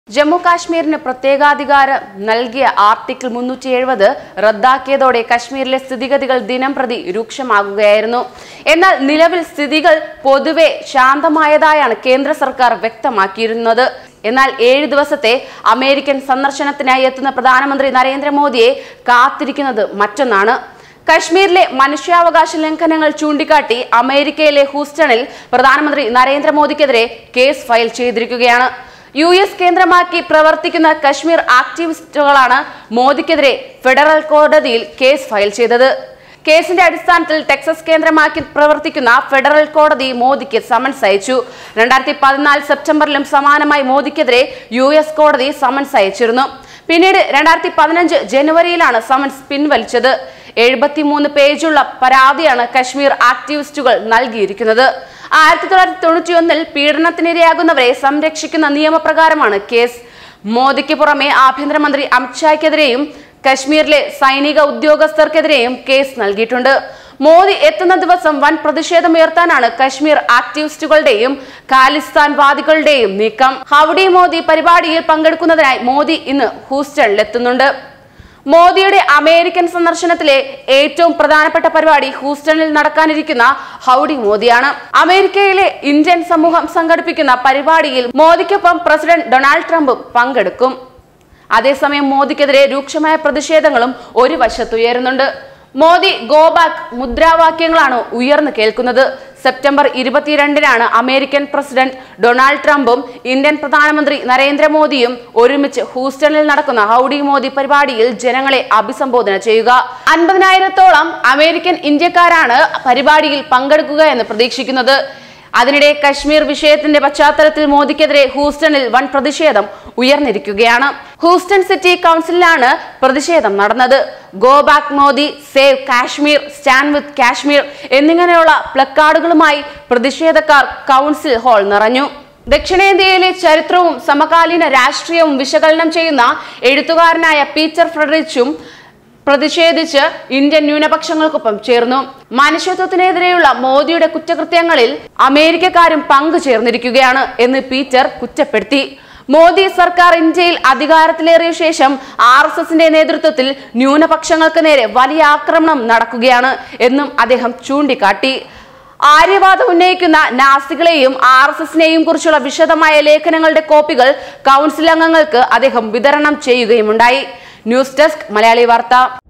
ജമ്മു കാശ്മീരിന് പ്രത്യേകാധികാരം നൽകിയ ആർട്ടിക്കിൾ മുന്നൂറ്റി എഴുപത് റദ്ദാക്കിയതോടെ കശ്മീരിലെ സ്ഥിതിഗതികൾ ദിനം പ്രതി രൂക്ഷമാകുകയായിരുന്നു എന്നാൽ നിലവിൽ സ്ഥിതികൾ പൊതുവെ ശാന്തമായതായാണ് കേന്ദ്ര സർക്കാർ വ്യക്തമാക്കിയിരുന്നത് എന്നാൽ ഏഴ് ദിവസത്തെ അമേരിക്കൻ സന്ദർശനത്തിനായി എത്തുന്ന പ്രധാനമന്ത്രി നരേന്ദ്രമോദിയെ കാത്തിരിക്കുന്നത് മറ്റൊന്നാണ് കശ്മീരിലെ മനുഷ്യാവകാശ ലംഘനങ്ങൾ ചൂണ്ടിക്കാട്ടി അമേരിക്കയിലെ ഹൂസ്റ്റണിൽ പ്രധാനമന്ത്രി നരേന്ദ്രമോദിക്കെതിരെ കേസ് ഫയൽ ചെയ്തിരിക്കുകയാണ് യു എസ് കേന്ദ്രമാക്കി പ്രവർത്തിക്കുന്ന കശ്മീർ ആക്ടിവിസ്റ്റുകളാണ് മോദിക്കെതിരെ ഫെഡറൽ കോടതിയിൽ കേസ് ഫയൽ ചെയ്തത് കേസിന്റെ അടിസ്ഥാനത്തിൽ ടെക്സസ് കേന്ദ്രമാക്കി പ്രവർത്തിക്കുന്ന ഫെഡറൽ കോടതി മോദിക്ക് സമൻസ് അയച്ചു രണ്ടായിരത്തി പതിനാല് സെപ്റ്റംബറിലും സമാനമായി മോദിക്കെതിരെ യു എസ് കോടതി സമൻസ് അയച്ചിരുന്നു പിന്നീട് രണ്ടായിരത്തി പതിനഞ്ച് ജനുവരിയിലാണ് സമൻസ് പിൻവലിച്ചത് എഴുപത്തിമൂന്ന് പേജുള്ള പരാതിയാണ് കശ്മീർ ആക്ടിവിസ്റ്റുകൾ നൽകിയിരിക്കുന്നത് ആയിരത്തി തൊള്ളായിരത്തി തൊണ്ണൂറ്റിയൊന്നിൽ പീഡനത്തിനിരയാകുന്നവരെ സംരക്ഷിക്കുന്ന നിയമപ്രകാരമാണ് കേസ് മോദിക്ക് പുറമെ ആഭ്യന്തരമന്ത്രി അമിത്ഷായ്ക്കെതിരെയും കശ്മീരിലെ സൈനിക ഉദ്യോഗസ്ഥർക്കെതിരെയും കേസ് നൽകിയിട്ടുണ്ട് മോദി എത്തുന്ന ദിവസം വൻ പ്രതിഷേധമുയർത്താനാണ് കശ്മീർ ആക്ടിവിസ്റ്റുകളുടെയും ഖാലിസ്ഥാൻ വാദികളുടെയും നീക്കം ഹൗഡി മോദി പരിപാടിയിൽ പങ്കെടുക്കുന്നതിനായി മോദി ഇന്ന് ഹൂസ്റ്റണിലെത്തുന്നുണ്ട് മോദിയുടെ അമേരിക്കൻ സന്ദർശനത്തിലെ ഏറ്റവും പ്രധാനപ്പെട്ട പരിപാടി ഹൂസ്റ്റണിൽ നടക്കാനിരിക്കുന്ന ഹൗഡി മോദിയാണ് അമേരിക്കയിലെ ഇന്ത്യൻ സമൂഹം സംഘടിപ്പിക്കുന്ന പരിപാടിയിൽ മോദിക്കൊപ്പം പ്രസിഡന്റ് ഡൊണാൾഡ് ട്രംപും പങ്കെടുക്കും അതേസമയം മോദിക്കെതിരെ രൂക്ഷമായ പ്രതിഷേധങ്ങളും ഒരു വശത്തുയരുന്നുണ്ട് മോദി ഗോ ബാക്ക് മുദ്രാവാക്യങ്ങളാണ് ഉയർന്നു കേൾക്കുന്നത് സെപ്റ്റംബർ ഇരുപത്തിരണ്ടിനാണ് അമേരിക്കൻ പ്രസിഡന്റ് ഡൊണാൾഡ് ട്രംപും ഇന്ത്യൻ പ്രധാനമന്ത്രി നരേന്ദ്രമോദിയും ഒരുമിച്ച് ഹൂസ്റ്റണിൽ നടക്കുന്ന ഹൗഡി മോദി പരിപാടിയിൽ ജനങ്ങളെ അഭിസംബോധന ചെയ്യുക അൻപതിനായിരത്തോളം അമേരിക്കൻ ഇന്ത്യക്കാരാണ് പരിപാടിയിൽ പങ്കെടുക്കുക എന്ന് പ്രതീക്ഷിക്കുന്നത് അതിനിടെ കശ്മീർ വിഷയത്തിന്റെ പശ്ചാത്തലത്തിൽ മോദിക്കെതിരെ ഹൂസ്റ്റണിൽ വൻ പ്രതിഷേധം ഉയർന്നിരിക്കുകയാണ് ഹൂസ്റ്റൺ സിറ്റി കൗൺസിലാണ് പ്രതിഷേധം നടന്നത് go back Modi save Kashmir stand with Kashmir എന്നിങ്ങനെയുള്ള പ്ലക്കാർഡുകളുമായി പ്രതിഷേധക്കാർ കൗൺസിൽ ഹാൾ നിറഞ്ഞു ദക്ഷിണേന്ത്യയിലെ ചരിത്രവും സമകാലീന രാഷ്ട്രീയവും വിശകലനം ചെയ്യുന്ന എഴുത്തുകാരനായ പീറ്റർ ഫ്രെഡറിച്ചും പ്രതിഷേധിച്ച് ഇന്ത്യൻ ന്യൂനപക്ഷങ്ങൾക്കൊപ്പം ചേർന്നു മനുഷ്യത്വത്തിനെതിരെയുള്ള മോദിയുടെ കുറ്റകൃത്യങ്ങളിൽ അമേരിക്കക്കാരും പങ്കു ചേർന്നിരിക്കുകയാണ് എന്ന് പീറ്റർ കുറ്റപ്പെടുത്തി മോദി സർക്കാർ ഇന്ത്യയിൽ അധികാരത്തിലേറിയ ശേഷം ആർ എസ് എസിന്റെ നേതൃത്വത്തിൽ ന്യൂനപക്ഷങ്ങൾക്ക് നേരെ വലിയ ആക്രമണം നടക്കുകയാണ് എന്നും അദ്ദേഹം ചൂണ്ടിക്കാട്ടി ആര്യവാദം ഉന്നയിക്കുന്ന നാസികളെയും ആർ എസ് എസിനെയും കുറിച്ചുള്ള വിശദമായ ലേഖനങ്ങളുടെ കോപ്പികൾ കൗൺസിൽ അംഗങ്ങൾക്ക് അദ്ദേഹം വിതരണം ചെയ്യുകയുമുണ്ടായി ന്യൂസ് ഡെസ്ക് മലയാളി വാർത്ത